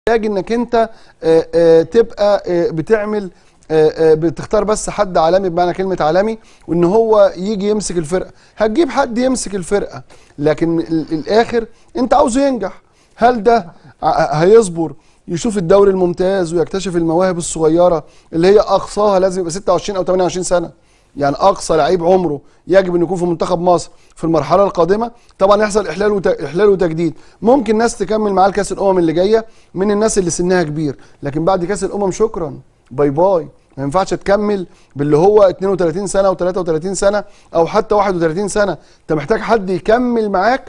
محتاج انك انت آه، آه، تبقى آه، بتعمل آه، آه، بتختار بس حد عالمي بمعنى كلمة عالمي وان هو يجي يمسك الفرقة هتجيب حد يمسك الفرقة لكن ال- الاخر انت عاوزه ينجح هل ده ع- هيصبر يشوف الدوري الممتاز ويكتشف المواهب الصغيرة اللي هي اقصاها لازم يبقى 26 او 28 سنة يعني اقصى لعيب عمره يجب انه يكون في منتخب مصر في المرحله القادمه طبعا يحصل احلال وت... احلال وتجديد ممكن ناس تكمل معاه كاس الامم اللي جايه من الناس اللي سنها كبير لكن بعد كاس الامم شكرا باي باي ما ينفعش تكمل باللي هو 32 سنه و33 سنه او حتى 31 سنه انت محتاج حد يكمل معاك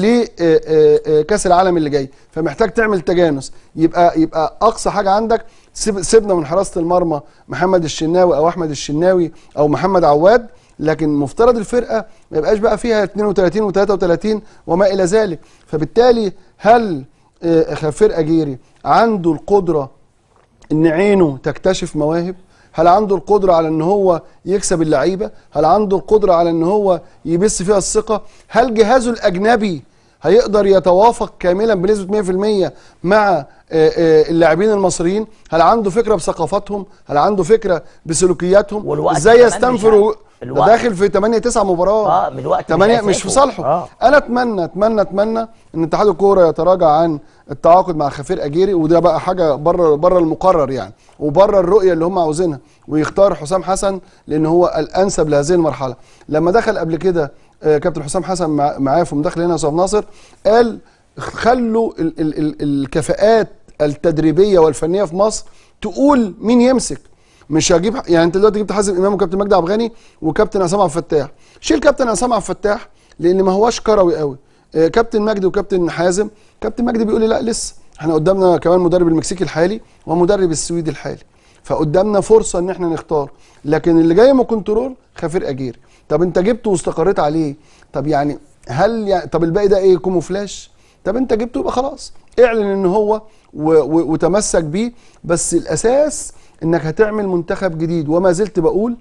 لكاس العالم اللي جاي فمحتاج تعمل تجانس يبقى يبقى اقصى حاجه عندك سيب سيبنا من حراسه المرمى محمد الشناوي او احمد الشناوي او محمد عواد لكن مفترض الفرقه ما يبقاش بقى فيها 32 و33 وما الى ذلك فبالتالي هل آه، فرقه جيري عنده القدره ان عينه تكتشف مواهب هل عنده القدرة على ان هو يكسب اللعيبة هل عنده القدرة على ان هو يبث فيها الثقة هل جهازه الاجنبي هيقدر يتوافق كاملا بنسبة 100% مع آه، آه، اللاعبين المصريين هل عنده فكرة بثقافاتهم هل عنده فكرة بسلوكياتهم والوقت ازاي كمان يستنفروا مش ع- ده الوقت. داخل في 8 9 مباراة اه من الوقت 8 مش في صالحه اه انا اتمنى اتمنى اتمنى ان اتحاد الكوره يتراجع عن التعاقد مع خفير اجيري وده بقى حاجه بره بره المقرر يعني وبره الرؤيه اللي هم عاوزينها ويختار حسام حسن لان هو الانسب لهذه المرحله لما دخل قبل كده آه، كابتن حسام حسن مع- معايا في مداخله هنا يا استاذ ناصر قال خلوا ال ال ال الكفاءات التدريبيه والفنيه في مصر تقول مين يمسك مش هجيب يعني انت دلوقتي جبت حازم امام وكابتن مجدي عبد الغني وكابتن عصام عبد الفتاح شيل كابتن عصام عبد الفتاح لان ما هواش كروي قوي آه، كابتن مجدي وكابتن حازم كابتن مجدي بيقول لي لا لسه احنا قدامنا كمان مدرب المكسيكي الحالي ومدرب السويدي الحالي فقدامنا فرصه ان احنا نختار لكن اللي جاي من كنترول خفير اجيري طب انت جبته واستقريت عليه طب يعني هل يعني طب الباقي ده ايه كوموفلاش طب انت جبته يبقى خلاص اعلن ان هو و و وتمسك بيه بس الاساس انك هتعمل منتخب جديد وما زلت بقول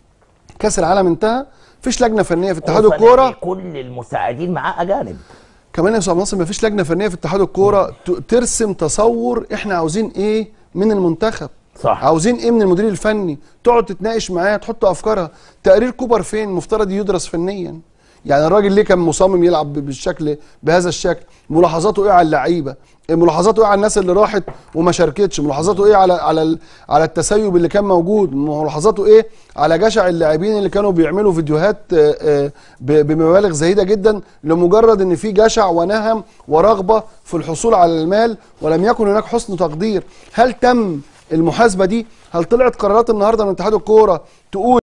كاس العالم انتهى فيش لجنه فنيه في اتحاد وفنان الكوره كل المساعدين معاه اجانب كمان يا استاذ ناصر ما فيش لجنه فنيه في اتحاد الكوره ت- ترسم تصور احنا عاوزين ايه من المنتخب صح. عاوزين ايه من المدير الفني تقعد تتناقش معاه تحط افكارها تقرير كوبر فين مفترض يدرس فنيا يعني الراجل ليه كان مصمم يلعب ب- بالشكل بهذا الشكل ملاحظاته ايه على اللعيبه ملاحظاته ايه على الناس اللي راحت وما شاركتش ملاحظاته ايه على على ال- على التسيب اللي كان موجود ملاحظاته ايه على جشع اللاعبين اللي كانوا بيعملوا فيديوهات آه، آه، ب- بمبالغ زهيده جدا لمجرد ان في جشع ونهم ورغبه في الحصول على المال ولم يكن هناك حسن تقدير هل تم المحاسبه دي هل طلعت قرارات النهارده من اتحاد الكوره تقول